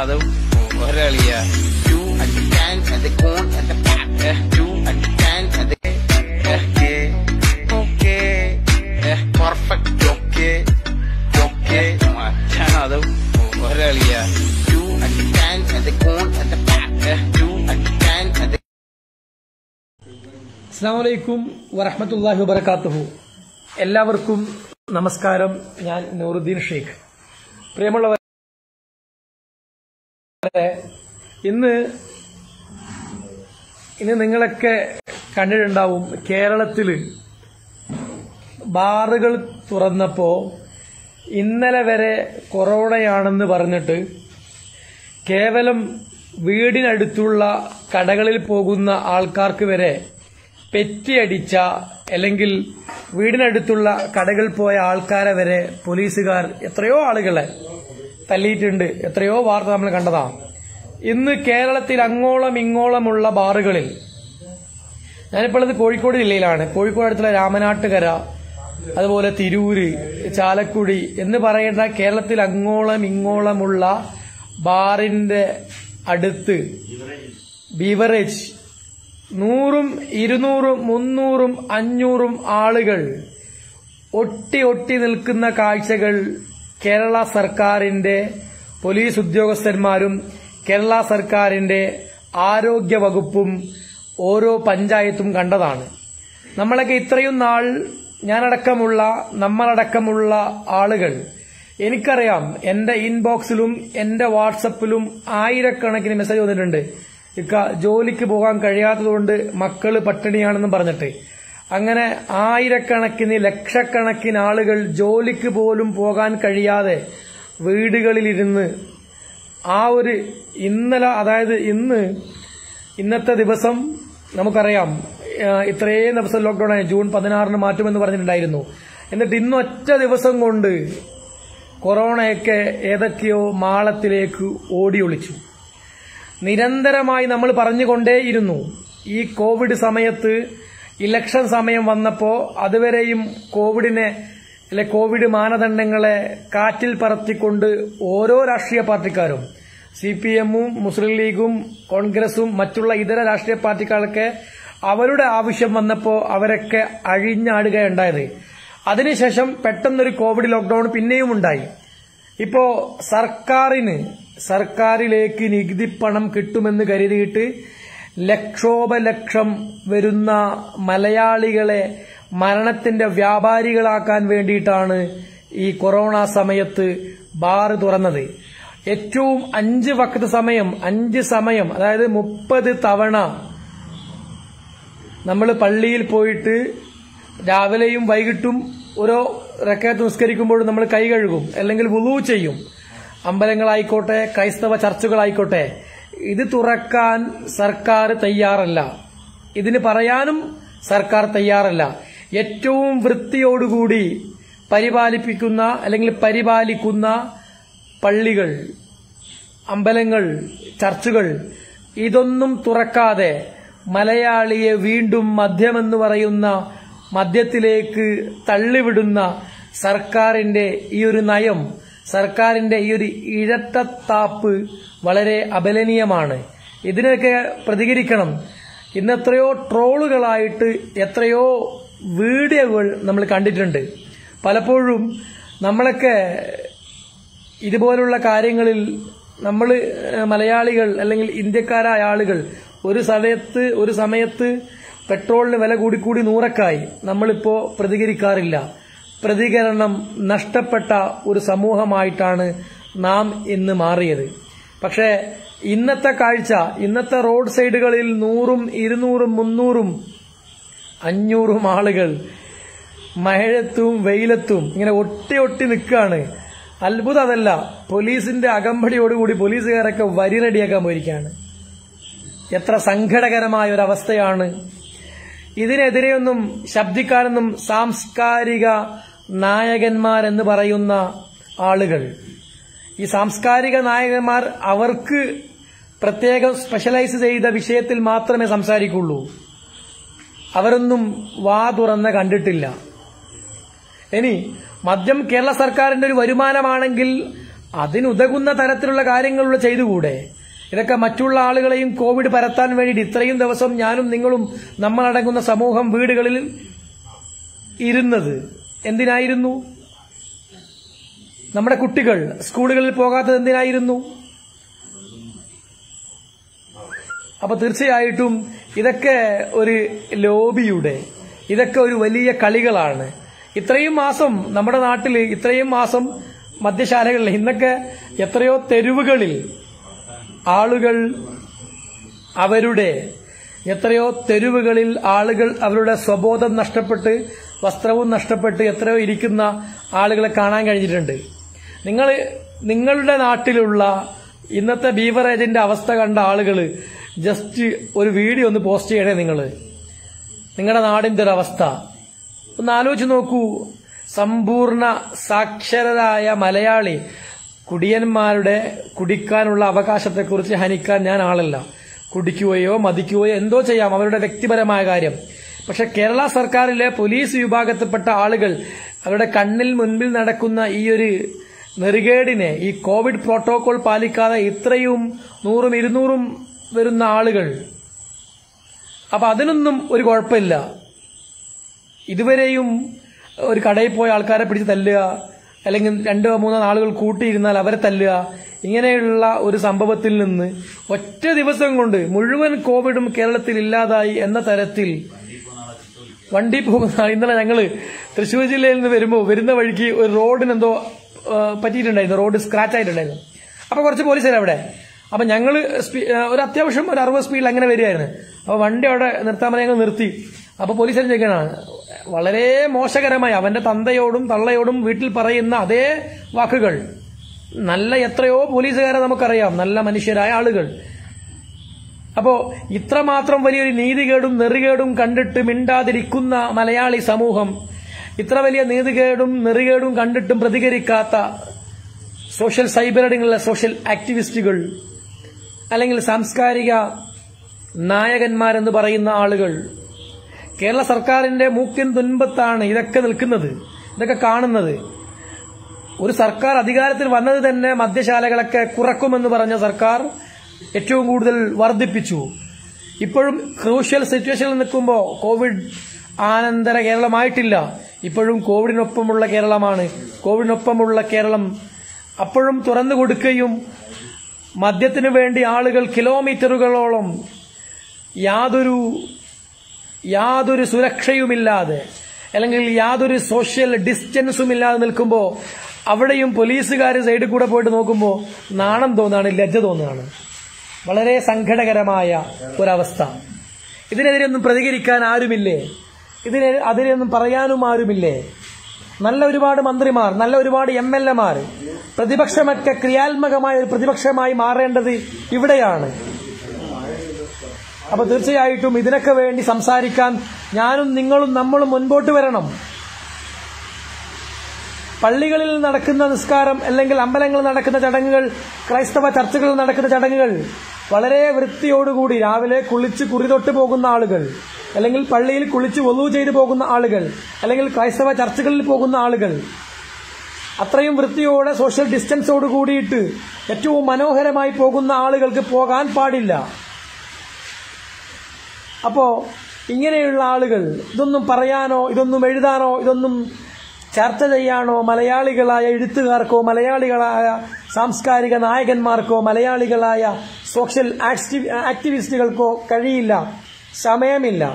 അത് ഒരളിയ You and the can and the corn and the pop. You and the can and the okay, okay, ഏ, perfect, okay, okay. മച്ചാണ് അത് ഒരളിയ You and the can and the corn and the pop. You and the can and the അസ്സാം വലൈക്കും വറഹമത്തല്ലാഹി വബർക്കാത്തുഹു എല്ലാവർക്കും നമസ്കാരം ഞാൻ നൂറുദ്ദീൻ ഷെയ്ഖ് പ്രിയമുള്ളവരെ ഇന്ന് ഇന്ന് നിങ്ങളൊക്കെ കണ്ടിട്ടുണ്ടാവും കേരളത്തില് ബാറുകൾ തുറന്നപ്പോ ഇന്നലെ വരെ കൊറോണയാണെന്ന് പറഞ്ഞിട്ട് കേവലം വീടിനടുത്തുള്ള കടകളിൽ പോകുന്ന ആൾക്കാർക്ക് വരെ പെറ്റിയടിച്ച അല്ലെങ്കിൽ വീടിനടുത്തുള്ള കടകളിൽ പോയ ആൾക്കാരെ വരെ പോലീസുകാർ എത്രയോ ആളുകളെ തല്ലിയിട്ടുണ്ട് എത്രയോ വാർത്ത നമ്മൾ കണ്ടതാണ് ഇന്ന് കേരളത്തിൽ അങ്ങോളം ഇങ്ങോളമുള്ള ബാറുകളിൽ ഞാനിപ്പോൾ ഉള്ളത് കോഴിക്കോട് ജില്ലയിലാണ് കോഴിക്കോട് അടുത്തുള്ള രാമനാട്ടുകര അതുപോലെ തിരൂര് ചാലക്കുടി എന്ന് പറയുന്ന കേരളത്തിൽ അങ്ങോളം ഇങ്ങോളമുള്ള ബാറിന്റെ അടുത്ത് ബീവറേജ് നൂറും ഇരുന്നൂറും മുന്നൂറും അഞ്ഞൂറും ആളുകൾ ഒട്ടി ഒട്ടി നിൽക്കുന്ന കാഴ്ചകൾ കേരള സർക്കാരിന്റെ പോലീസ് ഉദ്യോഗസ്ഥന്മാരും കേരള സർക്കാരിന്റെ ആരോഗ്യ വകുപ്പും ഓരോ പഞ്ചായത്തും കണ്ടതാണ് നമ്മളൊക്കെ ഇത്രയും നാൾ ഞാനടക്കമുള്ള നമ്മളടക്കമുള്ള ആളുകൾ എനിക്കറിയാം എന്റെ ഇൻബോക്സിലും എന്റെ വാട്സപ്പിലും ആയിരക്കണക്കിന് മെസ്സേജ് വന്നിട്ടുണ്ട് ഇക്ക ജോലിക്ക് പോകാൻ കഴിയാത്തതുകൊണ്ട് മക്കള് പട്ടിണിയാണെന്നും പറഞ്ഞിട്ട് അങ്ങനെ ആയിരക്കണക്കിന് ലക്ഷക്കണക്കിന് ആളുകൾ ജോലിക്ക് പോലും പോകാൻ കഴിയാതെ വീടുകളിലിരുന്ന് ആ ഒരു ഇന്നലെ അതായത് ഇന്ന് ഇന്നത്തെ ദിവസം നമുക്കറിയാം ആ, ഇത്രയും ദിവസം ലോക്ക്ഡൌൺ ആയി ജൂൺ പതിനാറിന് മാറ്റുമെന്ന് പറഞ്ഞിട്ടുണ്ടായിരുന്നു എന്നിട്ട് ഇന്ന് ഒറ്റ ദിവസം കൊണ്ട് കൊറോണയൊക്കെ ഏതൊക്കെയോ മാളത്തിലേക്ക് ഓടി ഒളിച്ചു നിരന്തരമായി നമ്മൾ പറഞ്ഞുകൊണ്ടേയിരുന്നു ഈ കോവിഡ് സമയത്ത് ഇലക്ഷൻ സമയം വന്നപ്പോ അതുവരെയും കോവിഡിനെ അല്ലെ കോവിഡ് മാനദണ്ഡങ്ങളെ കാറ്റിൽ പറത്തിക്കൊണ്ട് ഓരോ രാഷ്ട്രീയ പാർട്ടിക്കാരും സി പി എമ്മും മുസ്ലിം ലീഗും കോൺഗ്രസും മറ്റുള്ള ഇതര രാഷ്ട്രീയ പാർട്ടിക്കാർക്ക് അവരുടെ ആവശ്യം വന്നപ്പോ അവരൊക്കെ അഴിഞ്ഞാടുകയുണ്ടായത് അതിനുശേഷം പെട്ടെന്നൊരു കോവിഡ് ലോക്ക്ഡൌൺ പിന്നെയും ഉണ്ടായി ഇപ്പോ സർക്കാരിന് സർക്കാരിലേക്ക് നികുതിപ്പണം കിട്ടുമെന്ന് കരുതിയിട്ട് ലക്ഷോപലക്ഷം വരുന്ന മലയാളികളെ മരണത്തിന്റെ വ്യാപാരികളാക്കാൻ വേണ്ടിയിട്ടാണ് ഈ കൊറോണ സമയത്ത് ബാർ തുറന്നത് ഏറ്റവും അഞ്ച് വക്കത്ത് സമയം അഞ്ച് സമയം അതായത് മുപ്പത് തവണ നമ്മൾ പള്ളിയിൽ പോയിട്ട് രാവിലെയും വൈകിട്ടും ഓരോ റക്കയത്ത് നിസ്കരിക്കുമ്പോഴും നമ്മൾ കൈ കഴുകും അല്ലെങ്കിൽ വുളു ചെയ്യും അമ്പലങ്ങളായിക്കോട്ടെ ക്രൈസ്തവ ചർച്ചുകളായിക്കോട്ടെ ഇത് തുറക്കാൻ സർക്കാർ തയ്യാറല്ല ഇതിന് പറയാനും സർക്കാർ തയ്യാറല്ല ഏറ്റവും വൃത്തിയോടുകൂടി പരിപാലിപ്പിക്കുന്ന അല്ലെങ്കിൽ പരിപാലിക്കുന്ന പള്ളികൾ അമ്പലങ്ങൾ ചർച്ചുകൾ ഇതൊന്നും തുറക്കാതെ മലയാളിയെ വീണ്ടും മദ്യമെന്ന് പറയുന്ന മദ്യത്തിലേക്ക് തള്ളിവിടുന്ന സർക്കാരിന്റെ ഈ ഒരു നയം സർക്കാരിന്റെ ഈ ഒരു ഇരട്ടത്താപ്പ് വളരെ അപലനീയമാണ് ഇതിനൊക്കെ പ്രതികരിക്കണം ഇന്ന് എത്രയോ ട്രോളുകളായിട്ട് എത്രയോ വീഡിയോകൾ നമ്മൾ കണ്ടിട്ടുണ്ട് പലപ്പോഴും നമ്മളൊക്കെ ഇതുപോലുള്ള കാര്യങ്ങളിൽ നമ്മൾ മലയാളികൾ അല്ലെങ്കിൽ ഇന്ത്യക്കാരായ ആളുകൾ ഒരു സമയത്ത് ഒരു സമയത്ത് പെട്രോളിന് വില കൂടിക്കൂടി നൂറക്കായി നമ്മളിപ്പോ പ്രതികരിക്കാറില്ല പ്രതികരണം നഷ്ടപ്പെട്ട ഒരു സമൂഹമായിട്ടാണ് നാം ഇന്ന് മാറിയത് പക്ഷേ ഇന്നത്തെ കാഴ്ച ഇന്നത്തെ റോഡ് സൈഡുകളിൽ നൂറും ഇരുന്നൂറും മുന്നൂറും അഞ്ഞൂറും ആളുകൾ മഴയത്തും വെയിലത്തും ഇങ്ങനെ ഒട്ടി ഒട്ടി നിൽക്കുകയാണ് അത്ഭുതം അതല്ല പോലീസിന്റെ അകമ്പടിയോടുകൂടി പോലീസുകാരൊക്കെ വരി റെഡിയാക്കാൻ പോയിരിക്കുകയാണ് എത്ര സങ്കടകരമായ ഒരു അവസ്ഥയാണ് ഇതിനെതിരെയൊന്നും ശബ്ദിക്കാനൊന്നും സാംസ്കാരിക നായകന്മാരെന്ന് പറയുന്ന ആളുകൾ ഈ സാംസ്കാരിക നായകന്മാർ അവർക്ക് പ്രത്യേകം സ്പെഷ്യലൈസ് ചെയ്ത വിഷയത്തിൽ മാത്രമേ സംസാരിക്കുള്ളൂ അവരൊന്നും വാ തുറന്ന് കണ്ടിട്ടില്ല ഇനി മദ്യം കേരള സർക്കാരിന്റെ ഒരു വരുമാനമാണെങ്കിൽ അതിനുതകുന്ന തരത്തിലുള്ള കാര്യങ്ങൾ ചെയ്തുകൂടെ ഇതൊക്കെ മറ്റുള്ള ആളുകളെയും കോവിഡ് പരത്താൻ വേണ്ടി ഇത്രയും ദിവസം ഞാനും നിങ്ങളും നമ്മളടങ്ങുന്ന സമൂഹം വീടുകളിൽ ഇരുന്നത് എന്തിനായിരുന്നു നമ്മുടെ കുട്ടികൾ സ്കൂളുകളിൽ പോകാത്തത് എന്തിനായിരുന്നു അപ്പൊ തീർച്ചയായിട്ടും ഇതൊക്കെ ഒരു ലോബിയുടെ ഇതൊക്കെ ഒരു വലിയ കളികളാണ് ഇത്രയും മാസം നമ്മുടെ നാട്ടിൽ ഇത്രയും മാസം മദ്യശാലകളിൽ ഇന്നൊക്കെ എത്രയോ തെരുവുകളിൽ ആളുകൾ അവരുടെ എത്രയോ തെരുവുകളിൽ ആളുകൾ അവരുടെ സ്വബോധം നഷ്ടപ്പെട്ട് വസ്ത്രവും നഷ്ടപ്പെട്ട് എത്രയോ ഇരിക്കുന്ന ആളുകളെ കാണാൻ കഴിഞ്ഞിട്ടുണ്ട് നിങ്ങൾ നിങ്ങളുടെ നാട്ടിലുള്ള ഇന്നത്തെ ബീവറേജിന്റെ അവസ്ഥ കണ്ട ആളുകൾ ജസ്റ്റ് ഒരു വീഡിയോ ഒന്ന് പോസ്റ്റ് ചെയ്യണേ നിങ്ങൾ നിങ്ങളുടെ നാടിന്റെ ഒരു അവസ്ഥ ഒന്ന് ആലോചിച്ച് നോക്കൂ സമ്പൂർണ്ണ സാക്ഷരരായ മലയാളി കുടിയന്മാരുടെ കുടിക്കാനുള്ള അവകാശത്തെക്കുറിച്ച് ഹനിക്കാൻ ഞാൻ ആളല്ല കുടിക്കുകയോ മതിക്കുകയോ എന്തോ ചെയ്യാം അവരുടെ വ്യക്തിപരമായ കാര്യം പക്ഷെ കേരള സർക്കാരിലെ പോലീസ് വിഭാഗത്തിൽപ്പെട്ട ആളുകൾ അവരുടെ കണ്ണിൽ മുൻപിൽ നടക്കുന്ന ഈ ഒരു നെറുകേടിനെ ഈ കോവിഡ് പ്രോട്ടോകോൾ പാലിക്കാതെ ഇത്രയും നൂറും ഇരുന്നൂറും വരുന്ന ആളുകൾ അപ്പൊ അതിനൊന്നും ഒരു കുഴപ്പമില്ല ഇതുവരെയും ഒരു കടയിൽ പോയ ആൾക്കാരെ പിടിച്ച് തല്ലുക അല്ലെങ്കിൽ രണ്ടോ മൂന്നോ നാളുകൾ കൂട്ടിയിരുന്നാൽ അവരെ തല്ലുക ഇങ്ങനെയുള്ള ഒരു സംഭവത്തിൽ നിന്ന് ഒറ്റ ദിവസം കൊണ്ട് മുഴുവൻ കോവിഡും കേരളത്തിൽ ഇല്ലാതായി എന്ന തരത്തിൽ വണ്ടി പോകുന്ന ഇന്നലെ ഞങ്ങള് തൃശ്ശൂർ ജില്ലയിൽ നിന്ന് വരുമ്പോൾ വരുന്ന വഴിക്ക് ഒരു റോഡിന് എന്തോ ആ, പറ്റിയിട്ടുണ്ടായിരുന്നു റോഡ് സ്ക്രാച്ച് ആയിട്ടുണ്ടായിരുന്നു അപ്പൊ കുറച്ച് പോലീസുകാർ അവിടെ അപ്പൊ ഞങ്ങള് സ്പീ- ആ, ഒരു അത്യാവശ്യം ഒരു അറുപത് സ്പീഡിൽ അങ്ങനെ വരികയായിരുന്നു അപ്പൊ വണ്ടി അവിടെ നിർത്താൻ പറഞ്ഞ് ഞങ്ങൾ നിർത്തി അപ്പൊ പോലീസുകാർ ചോദിക്കണം വളരെ മോശകരമായി അവന്റെ തന്തയോടും തള്ളയോടും വീട്ടിൽ പറയുന്ന അതേ വാക്കുകൾ നല്ല എത്രയോ പോലീസുകാരെ നമുക്കറിയാം നല്ല മനുഷ്യരായ ആളുകൾ അപ്പോ ഇത്രമാത്രം വലിയൊരു നീതികേടും നെറികേടും കണ്ടിട്ട് മിണ്ടാതിരിക്കുന്ന മലയാളി സമൂഹം ഇത്ര വലിയ നീതികേടും നെറികേടും കണ്ടിട്ടും പ്രതികരിക്കാത്ത സോഷ്യൽ സൈബറിലുള്ള സോഷ്യൽ ആക്ടിവിസ്റ്റുകൾ അല്ലെങ്കിൽ സാംസ്കാരിക നായകന്മാരെന്ന് പറയുന്ന ആളുകൾ കേരള സർക്കാരിന്റെ മൂക്കിൻ തുൻപത്താണ് ഇതൊക്കെ നിൽക്കുന്നത് ഇതൊക്കെ കാണുന്നത് ഒരു സർക്കാർ അധികാരത്തിൽ വന്നത് തന്നെ മദ്യശാലകളൊക്കെ കുറക്കുമെന്ന് പറഞ്ഞ സർക്കാർ ഏറ്റവും കൂടുതൽ വർദ്ധിപ്പിച്ചു ഇപ്പോഴും ക്രൂഷ്യൽ സിറ്റുവേഷനിൽ നിൽക്കുമ്പോൾ കോവിഡ് ആനന്തര കേരളമായിട്ടില്ല ഇപ്പോഴും കോവിഡിനൊപ്പമുള്ള കേരളമാണ് കോവിഡിനൊപ്പമുള്ള കേരളം അപ്പോഴും തുറന്നു കൊടുക്കുകയും മദ്യത്തിനു വേണ്ടി ആളുകൾ കിലോമീറ്ററുകളോളം യാതൊരു യാതൊരു സുരക്ഷയുമില്ലാതെ അല്ലെങ്കിൽ യാതൊരു സോഷ്യൽ ഡിസ്റ്റൻസും ഇല്ലാതെ നിൽക്കുമ്പോൾ അവിടെയും പോലീസുകാർ സൈഡിൽ കൂടെ പോയിട്ട് നോക്കുമ്പോൾ നാണം തോന്നാണ് ലജ്ജ തോന്നുകയാണ് വളരെ സങ്കടകരമായ ഒരവസ്ഥ ഇതിനെതിരെ ഒന്നും പ്രതികരിക്കാൻ ആരുമില്ലേ ഇതിനെ അതിനെയൊന്നും പറയാനും ആരുമില്ലേ നല്ല ഒരുപാട് മന്ത്രിമാർ നല്ല ഒരുപാട് എം എൽ എമാർ പ്രതിപക്ഷമൊക്കെ ക്രിയാത്മകമായ ഒരു പ്രതിപക്ഷമായി മാറേണ്ടത് ഇവിടെയാണ് അപ്പൊ തീർച്ചയായിട്ടും ഇതിനൊക്കെ വേണ്ടി സംസാരിക്കാൻ ഞാനും നിങ്ങളും നമ്മളും മുൻപോട്ട് വരണം പള്ളികളിൽ നടക്കുന്ന നിസ്കാരം അല്ലെങ്കിൽ അമ്പലങ്ങളിൽ നടക്കുന്ന ചടങ്ങുകൾ ക്രൈസ്തവ ചർച്ചകളിൽ നടക്കുന്ന ചടങ്ങുകൾ വളരെ വൃത്തിയോടുകൂടി രാവിലെ കുളിച്ച് കുറിതൊട്ട് പോകുന്ന ആളുകൾ അല്ലെങ്കിൽ പള്ളിയിൽ കുളിച്ച് ഒന്നു ചെയ്തു പോകുന്ന ആളുകൾ അല്ലെങ്കിൽ ക്രൈസ്തവ ചർച്ചകളിൽ പോകുന്ന ആളുകൾ അത്രയും വൃത്തിയോടെ സോഷ്യൽ ഡിസ്റ്റൻസോട് കൂടിയിട്ട് ഏറ്റവും മനോഹരമായി പോകുന്ന ആളുകൾക്ക് പോകാൻ പാടില്ല അപ്പോ ഇങ്ങനെയുള്ള ആളുകൾ ഇതൊന്നും പറയാനോ ഇതൊന്നും എഴുതാനോ ഇതൊന്നും ചർച്ച ചെയ്യാനോ മലയാളികളായ എഴുത്തുകാർക്കോ മലയാളികളായ സാംസ്കാരിക നായകന്മാർക്കോ മലയാളികളായ സോഷ്യൽ ആക്ടി- ആക്ടിവിസ്റ്റുകൾക്കോ കഴിയില്ല സമയമില്ല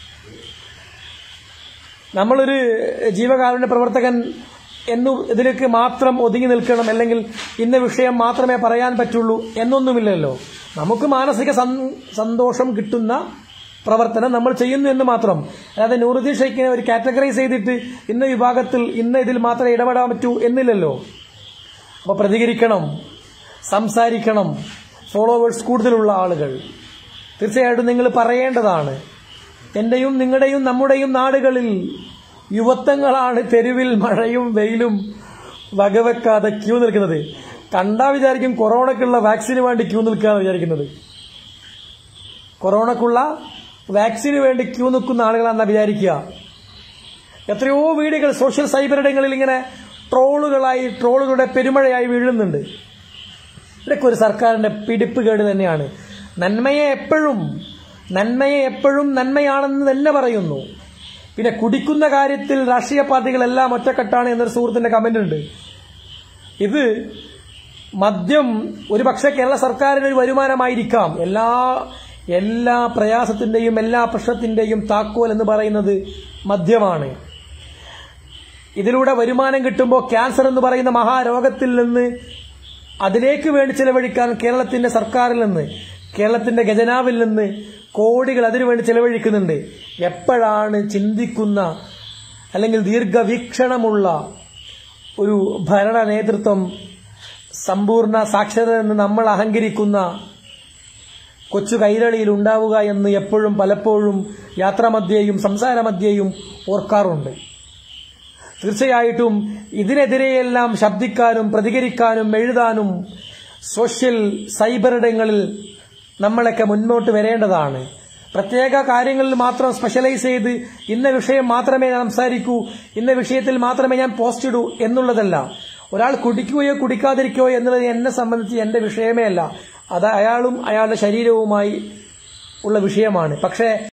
നമ്മളൊരു ജീവകാരുണ്യ പ്രവർത്തകൻ എന്നു ഇതിലേക്ക് മാത്രം ഒതുങ്ങി നിൽക്കണം അല്ലെങ്കിൽ ഇന്ന വിഷയം മാത്രമേ പറയാൻ പറ്റുള്ളൂ എന്നൊന്നുമില്ലല്ലോ നമുക്ക് മാനസിക സം- സന്തോഷം കിട്ടുന്ന പ്രവർത്തനം നമ്മൾ ചെയ്യുന്നു എന്ന് മാത്രം അല്ലാതെ നൂറുദ്ദീൻ ഷെയ്ഖിനെ ഒരു കാറ്റഗറൈസ് ചെയ്തിട്ട് ഇന്ന വിഭാഗത്തിൽ ഇന്ന ഇതിൽ മാത്രമേ ഇടപെടാൻ പറ്റൂ എന്നില്ലല്ലോ അപ്പൊ പ്രതികരിക്കണം സംസാരിക്കണം ഫോളോവേഴ്സ് കൂടുതലുള്ള ആളുകൾ തീർച്ചയായിട്ടും നിങ്ങൾ പറയേണ്ടതാണ് എന്റെയും നിങ്ങളുടെയും നമ്മുടെയും നാടുകളിൽ യുവത്വങ്ങളാണ് തെരുവിൽ മഴയും വെയിലും വകവെക്കാതെ ക്യൂ നിൽക്കുന്നത് കണ്ടാ വിചാരിക്കും കൊറോണക്കുള്ള വാക്സിന് വേണ്ടി ക്യൂ നിൽക്കാന്ന് വിചാരിക്കുന്നത് കൊറോണക്കുള്ള വാക്സിന് വേണ്ടി ക്യൂ നിൽക്കുന്ന ആളുകളാണെന്നാ വിചാരിക്കുക എത്രയോ വീടുകൾ സോഷ്യൽ സൈബറിടങ്ങളിൽ ഇങ്ങനെ ട്രോളുകളായി ട്രോളുകളുടെ പെരുമഴയായി വീഴുന്നുണ്ട് ഇതൊക്കെ ഒരു സർക്കാരിന്റെ പിടിപ്പുകേട് തന്നെയാണ് നന്മയെ എപ്പോഴും നന്മയെ എപ്പോഴും നന്മയാണെന്ന് തന്നെ പറയുന്നു പിന്നെ കുടിക്കുന്ന കാര്യത്തിൽ രാഷ്ട്രീയ പാർട്ടികളെല്ലാം ഒറ്റക്കെട്ടാണ് എന്നൊരു സുഹൃത്തിന്റെ കമന്റ് ഉണ്ട് ഇത് മദ്യം ഒരു പക്ഷേ കേരള സർക്കാരിന് ഒരു വരുമാനമായിരിക്കാം എല്ലാ എല്ലാ പ്രയാസത്തിന്റെയും എല്ലാ പ്രശ്നത്തിന്റെയും താക്കോൽ എന്ന് പറയുന്നത് മദ്യമാണ് ഇതിലൂടെ വരുമാനം കിട്ടുമ്പോൾ ക്യാൻസർ എന്ന് പറയുന്ന മഹാരോഗത്തിൽ നിന്ന് അതിലേക്ക് വേണ്ടി ചെലവഴിക്കാൻ കേരളത്തിന്റെ സർക്കാരിൽ നിന്ന് കേരളത്തിന്റെ ഖജനാവിൽ നിന്ന് കോടികൾ അതിനുവേണ്ടി ചെലവഴിക്കുന്നുണ്ട് എപ്പോഴാണ് ചിന്തിക്കുന്ന അല്ലെങ്കിൽ ദീർഘവീക്ഷണമുള്ള ഒരു ഭരണ നേതൃത്വം സമ്പൂർണ്ണ സാക്ഷരത എന്ന് നമ്മൾ അഹങ്കരിക്കുന്ന കൊച്ചു കൈരളിയിൽ ഉണ്ടാവുക എന്ന് എപ്പോഴും പലപ്പോഴും യാത്രാമധ്യേയും സംസാരമധ്യേയും ഓർക്കാറുണ്ട് തീർച്ചയായിട്ടും ഇതിനെതിരെയെല്ലാം ശബ്ദിക്കാനും പ്രതികരിക്കാനും എഴുതാനും സോഷ്യൽ സൈബർ ഇടങ്ങളിൽ നമ്മളൊക്കെ മുന്നോട്ട് വരേണ്ടതാണ് പ്രത്യേക കാര്യങ്ങളിൽ മാത്രം സ്പെഷ്യലൈസ് ചെയ്ത് ഇന്ന വിഷയം മാത്രമേ ഞാൻ സംസാരിക്കൂ ഇന്ന വിഷയത്തിൽ മാത്രമേ ഞാൻ പോസ്റ്റ് ഇടൂ എന്നുള്ളതല്ല ഒരാൾ കുടിക്കുകയോ കുടിക്കാതിരിക്കുകയോ എന്നുള്ളത് എന്നെ സംബന്ധിച്ച് എന്റെ വിഷയമേ അല്ല അത് അയാളും അയാളുടെ ശരീരവുമായി ഉള്ള വിഷയമാണ് പക്ഷേ